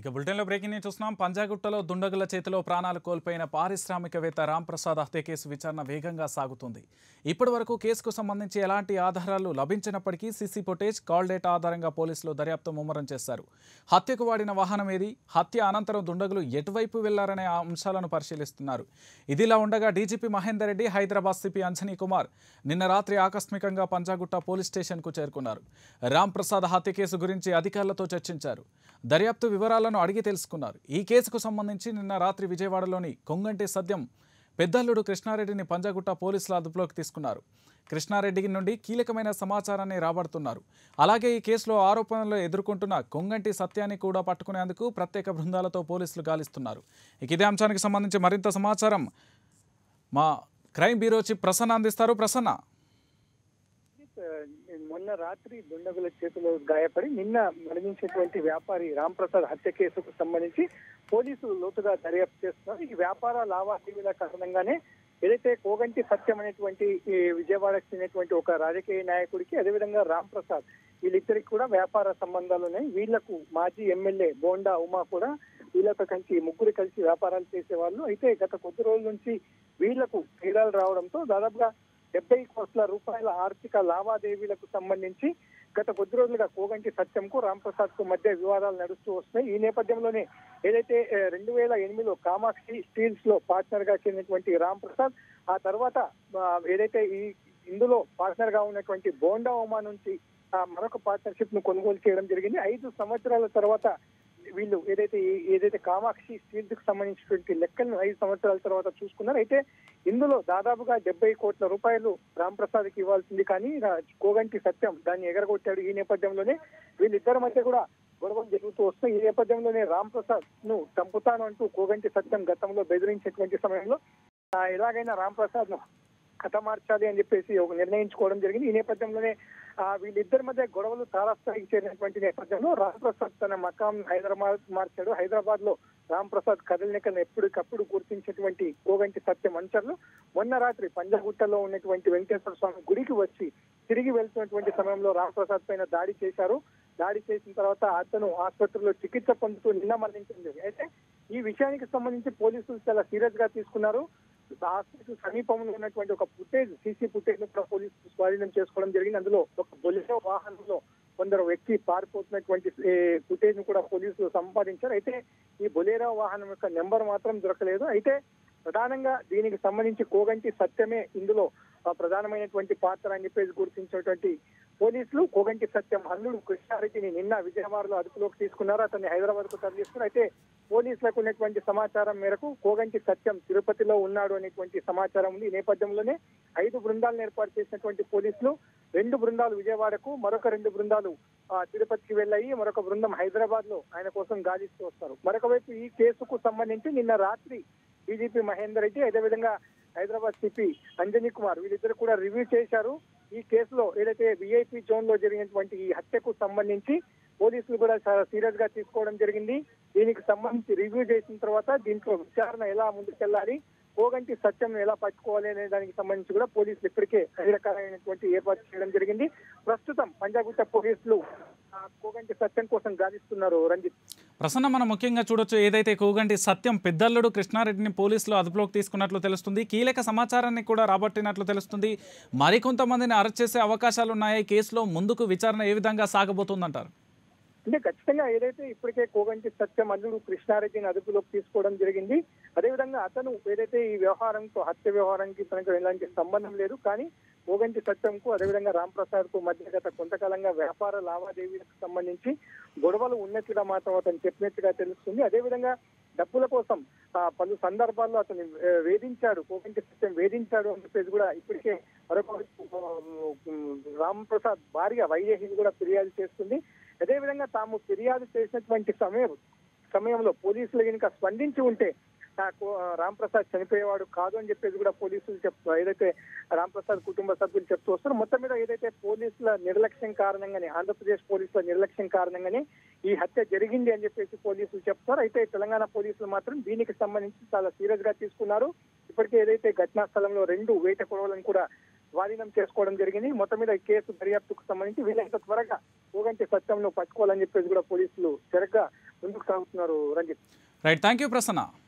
ఇక బులెటిన్లో breaking news చూస్తున్నాం పంజాగుట్టలో దుండగుల చేతిలో ప్రాణాలు కోల్పోయిన పారిశ్రామికవేత్త రాంప్రసాద్ హత్య కేసు విచారణ వేగంగా సాగుతుంది ఇప్పటి వరకు కేసుకు సంబంధించి ఎలాంటి ఆధారాలు లభించినప్పటికీ సీసీ ఫుటేజ్ కాల్ డేటా ఆధారంగా పోలీసులు దర్యాప్తు ముమ్మరం చేశారు హత్యకు వాడిన వాహనం ఏది హత్య అనంతరం దుండగులు ఎటువైపు వెళ్లారనే అంశాలను పరిశీలిస్తున్నారు ఇదిలా ఉండగా డీజీపీ మహేందర్ రెడ్డి హైదరాబాద్ సిపి అంజనీ కుమార్ నిన్న రాత్రి ఆకస్మికంగా పంజాగుట్ట పోలీస్ స్టేషన్కు చేరుకున్నారు రామ్ ప్రసాద్ హత్య కేసు గురించి అధికారులతో చర్చించారు దర్యాప్తు వివరాలను అడిగి తెలుసుకున్నారు ఈ కేసుకు సంబంధించి నిన్న రాత్రి విజయవాడలోని కొంగంటి సద్యం పెద్దల్లుడు కృష్ణారెడ్డిని పంజాగుట్ట పోలీసుల అదుపులోకి తీసుకున్నారు కృష్ణారెడ్డి నుండి కీలకమైన సమాచారాన్ని రాబడుతున్నారు అలాగే ఈ కేసులో ఆరోపణలు ఎదుర్కొంటున్న కొంగంటి సత్యాన్ని కూడా పట్టుకునేందుకు ప్రత్యేక బృందాలతో పోలీసులు గాలిస్తున్నారు ఇక ఇదే అంశానికి సంబంధించి మరింత సమాచారం మా క్రైమ్ బ్యూరో చీఫ్ ప్రసన్న అందిస్తారు ప్రసన్న మొన్న రాత్రి దుండగుల చేతిలో గాయపడి నిన్న మరణించినటువంటి వ్యాపారి రామ్ ప్రసాద్ హత్య కేసుకు సంబంధించి పోలీసులు లోతుగా దర్యాప్తు చేస్తున్నారు ఈ వ్యాపార లావాదేవీల కారణంగానే ఏదైతే కోగంటి సత్యం అనేటువంటి ఈ విజయవాడకు చెందినటువంటి ఒక రాజకీయ నాయకుడికి అదేవిధంగా రామ్ ప్రసాద్ వీళ్ళిద్దరికి కూడా వ్యాపార సంబంధాలు ఉన్నాయి వీళ్లకు మాజీ ఎమ్మెల్యే బోండా ఉమా కూడా వీళ్ళతో కలిసి ముగ్గురు కలిసి వ్యాపారాలు చేసేవాళ్ళు అయితే గత కొద్ది రోజుల నుంచి వీళ్లకు తీరాలు రావడంతో దాదాపుగా డెబ్బై కోట్ల రూపాయల ఆర్థిక లావాదేవీలకు సంబంధించి గత కొద్ది రోజులుగా కోగంటి సత్యంకు రామ్ ప్రసాద్ కు మధ్య వివాదాలు నడుస్తూ వస్తున్నాయి ఈ నేపథ్యంలోనే ఏదైతే ఏ, రెండు వేల ఎనిమిదిలో కామాక్షి స్టీల్స్ లో పార్ట్నర్ గా చెందినటువంటి రామ్ ప్రసాద్ ఆ తర్వాత ఆ, ఏదైతే ఈ ఇందులో పార్ట్నర్ గా ఉన్నటువంటి బోండా ఉమా నుంచి ఆ, మరొక పార్ట్నర్షిప్ ను కొనుగోలు చేయడం జరిగింది ఐదు సంవత్సరాల తర్వాత వీళ్ళు ఏదైతే ఈ- ఏదైతే కామాక్షి స్టీల్స్ కు సంబంధించినటువంటి లెక్కలను ఐదు సంవత్సరాల తర్వాత చూసుకున్నారు అయితే ఇందులో దాదాపుగా డెబ్బై కోట్ల రూపాయలు రామ్ ప్రసాద్ కి ఇవ్వాల్సింది కానీ రా- కోగంటి సత్యం దాన్ని ఎగరగొట్టాడు ఈ నేపథ్యంలోనే వీళ్ళిద్దరి మధ్య కూడా గొడవలు జరుగుతూ వస్తాయి ఈ నేపథ్యంలోనే రామ్ ప్రసాద్ ను చంపుతాను అంటూ కోగంటి సత్యం గతంలో బెదిరించేటువంటి సమయంలో ఆ, ఎలాగైనా రామ్ ప్రసాద్ ను హతమార్చాలి అని చెప్పేసి ఒక నిర్ణయించుకోవడం జరిగింది ఈ నేపథ్యంలోనే ఆ వీళ్ళిద్దరి మధ్య గొడవలు తారాస్థాయికి చేరినటువంటి నేపథ్యంలో రామ్ ప్రసాద్ తన మకాం హైదరాబాద్ మార్చాడు హైదరాబాద్ లో రామ్ ప్రసాద్ కదలికలను ఎప్పటికప్పుడు గుర్తించేటువంటి కోగంటి సత్యం అనుచరులు మొన్న రాత్రి పంజగుట్టలో ఉన్నటువంటి వెంకటేశ్వర స్వామి గుడికి వచ్చి తిరిగి వెళ్తున్నటువంటి సమయంలో రామ్ ప్రసాద్ పైన దాడి చేశారు దాడి చేసిన తర్వాత అతను ఆసుపత్రిలో చికిత్స పొందుతూ నిన్న మరణించింది అయితే ఈ విషయానికి సంబంధించి పోలీసులు చాలా సీరియస్ గా తీసుకున్నారు హాస్పిటల్ సమీపంలో ఉన్నటువంటి ఒక ఫుటేజ్ సీసీ ఫుటేజ్ ను కూడా పోలీసులు స్వాధీనం చేసుకోవడం జరిగింది అందులో ఒక బొలెరో వాహనంలో కొందరు వ్యక్తి పారిపోతున్నటువంటి ఫుటేజ్ ను కూడా పోలీసులు సంపాదించారు అయితే ఈ బొలేరో వాహనం యొక్క నెంబర్ మాత్రం దొరకలేదు అయితే ప్రధానంగా దీనికి సంబంధించి కోగంటి సత్యమే ఇందులో ఆ, ప్రధానమైనటువంటి పాత్ర అని చెప్పేసి గుర్తించినటువంటి పోలీసులు కోగంటి సత్యం అల్లుడు కృష్ణారెడ్డిని నిన్న విజయవాడలో అదుపులోకి తీసుకున్నారు అతన్ని హైదరాబాద్ కు తరలిస్తున్నారు అయితే పోలీసులకు ఉన్నటువంటి సమాచారం మేరకు కోగంటి సత్యం తిరుపతిలో ఉన్నాడు అనేటువంటి సమాచారం ఉంది ఈ నేపథ్యంలోనే ఐదు బృందాలను ఏర్పాటు చేసినటువంటి పోలీసులు రెండు బృందాలు విజయవాడకు మరొక రెండు బృందాలు ఆ, తిరుపతికి వెళ్ళాయి మరొక బృందం హైదరాబాద్ లో ఆయన కోసం గాలిస్తూ వస్తారు మరొక వైపు ఈ కేసుకు సంబంధించి నిన్న రాత్రి డీజీపీ మహేందర్ రెడ్డి అదేవిధంగా హైదరాబాద్ సిపి అంజనీ కుమార్ వీళ్ళిద్దరు కూడా రివ్యూ చేశారు ఈ కేసులో ఏదైతే విఐపి జోన్ లో జరిగినటువంటి ఈ హత్యకు సంబంధించి పోలీసులు కూడా చాలా సీరియస్ గా తీసుకోవడం జరిగింది దీనికి సంబంధించి రివ్యూ చేసిన తర్వాత దీంట్లో విచారణ ఎలా ముందుకెళ్లాలి కోగంటి సత్యం ఎలా పట్టుకోవాలి అనే దానికి సంబంధించి కూడా పోలీసులు ఇప్పటికే అన్ని రకాలైనటువంటి ఏర్పాటు చేయడం జరిగింది ప్రస్తుతం పంజాగుట్ట పోలీసులు ఆ, కోగంటి సత్యం కోసం గాలిస్తున్నారు రంజిత్ ప్రసన్న మనం ముఖ్యంగా చూడొచ్చు ఏదైతే కోగంటి సత్యం పెద్దల్లుడు కృష్ణారెడ్డిని పోలీసులు అదుపులోకి తీసుకున్నట్లు తెలుస్తుంది కీలక సమాచారాన్ని కూడా రాబట్టినట్లు తెలుస్తుంది మరికొంతమందిని అరెస్ట్ చేసే అవకాశాలు ఉన్నాయి ఈ కేసులో ముందుకు విచారణ ఏ విధంగా సాగబోతుందంటారు అంటే ఖచ్చితంగా ఏదైతే ఇప్పటికే కోగంటి సత్యం అల్లుడు కృష్ణారెడ్డిని అదుపులోకి తీసుకోవడం జరిగింది అదేవిధంగా అతను ఏదైతే ఈ వ్యవహారంతో హత్య వ్యవహారానికి తనకు ఎలాంటి సంబంధం లేదు కానీ కోగంటి సత్యంకు అదేవిధంగా రామ్ ప్రసాద్ కు మధ్య గత కొంతకాలంగా వ్యాపార లావాదేవీలకు సంబంధించి గొడవలు ఉన్నట్లుగా మాత్రం అతను చెప్పినట్టుగా తెలుస్తుంది అదేవిధంగా డబ్బుల కోసం ఆ, పలు సందర్భాల్లో అతను ఆ, వేధించాడు కోగంటి సత్యం వేధించాడు అని చెప్పేసి కూడా ఇప్పటికే మరొక వైపు, ఆ, రామ్ ప్రసాద్ భార్య వైదేహి కూడా ఫిర్యాదు చేస్తుంది అదేవిధంగా తాము ఫిర్యాదు చేసినటువంటి సమయం సమయంలో పోలీసులు కనుక స్పందించి ఉంటే నాకు రామ్ ప్రసాద్ చనిపోయేవాడు కాదు అని చెప్పేసి కూడా పోలీసులు చెప్ ఏదైతే రామ్ ప్రసాద్ కుటుంబ సభ్యులు చెప్తూ వస్తారో మొత్తం మీద ఏదైతే పోలీసుల నిర్లక్ష్యం కారణంగానే ఆంధ్రప్రదేశ్ పోలీసుల నిర్లక్ష్యం కారణంగానే ఈ హత్య జరిగింది అని చెప్పేసి పోలీసులు చెప్తారు అయితే తెలంగాణ పోలీసులు మాత్రం దీనికి సంబంధించి చాలా సీరియస్ గా తీసుకున్నారు ఇప్పటికే ఏదైతే ఘటనా స్థలంలో రెండు వేట కొడవలను కూడా స్వాధీనం చేసుకోవడం జరిగింది మొత్తం మీద ఈ కేసు దర్యాప్తుకు సంబంధించి వీలైనంత త్వరగా పోగంటి సత్యంను పట్టుకోవాలని చెప్పేసి కూడా పోలీసులు చెరగ్గా ముందుకు సాగుతున్నారు Ranjith right thank you Prasanna